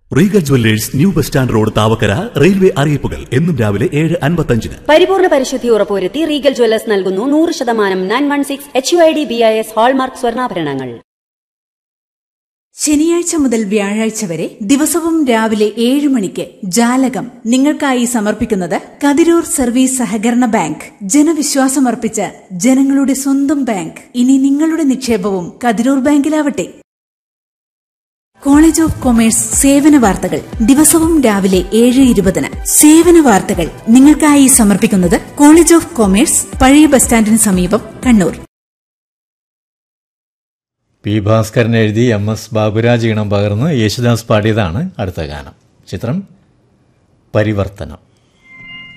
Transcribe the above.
Regal Jewellers new bus stand road Thavakkara railway അറിയിപ്പുകൾ എന്നും രാവിലെ ഏഴ് അൻപത്തഞ്ചിന് പരിപൂർണ പരിശുദ്ധി ഉറപ്പുവരുത്തി റീഗൽ ജ്വല്ലേഴ്സ് നൽകുന്നു നൂറ് ശതമാനം nine one six H U I D B I S hallmark സ്വർണ്ണാഭരണങ്ങൾ ശനിയാഴ്ച മുതൽ വ്യാഴാഴ്ച വരെ ദിവസവും രാവിലെ ഏഴ് മണിക്ക് ജാലകം നിങ്ങൾക്കായി സമർപ്പിക്കുന്നത് കതിരൂർ സർവീസ് സഹകരണ ബാങ്ക് ജനവിശ്വാസമർപ്പിച്ച ജനങ്ങളുടെ സ്വന്തം ബാങ്ക് ഇനി നിങ്ങളുടെ നിക്ഷേപവും കതിരൂർ ബാങ്കിലാവട്ടെ കോളേജ് ഓഫ് കൊമേഴ്സ് സേവന വാർത്തകൾ ദിവസവും രാവിലെ ഏഴ് ഇരുപതിന് സേവന വാർത്തകൾ നിങ്ങൾക്കായി സമർപ്പിക്കുന്നത് കോളേജ് ഓഫ് കൊമേഴ്സ് പഴയ ബസ് സ്റ്റാൻഡിന് സമീപം കണ്ണൂർ പി ഭാസ്കരൻ എഴുതി എം എസ് ബാബുരാജ് ഈണം പകർന്ന് യേശുദാസ് പാടിയതാണ് അടുത്ത ഗാനം ചിത്രം പരിവർത്തനം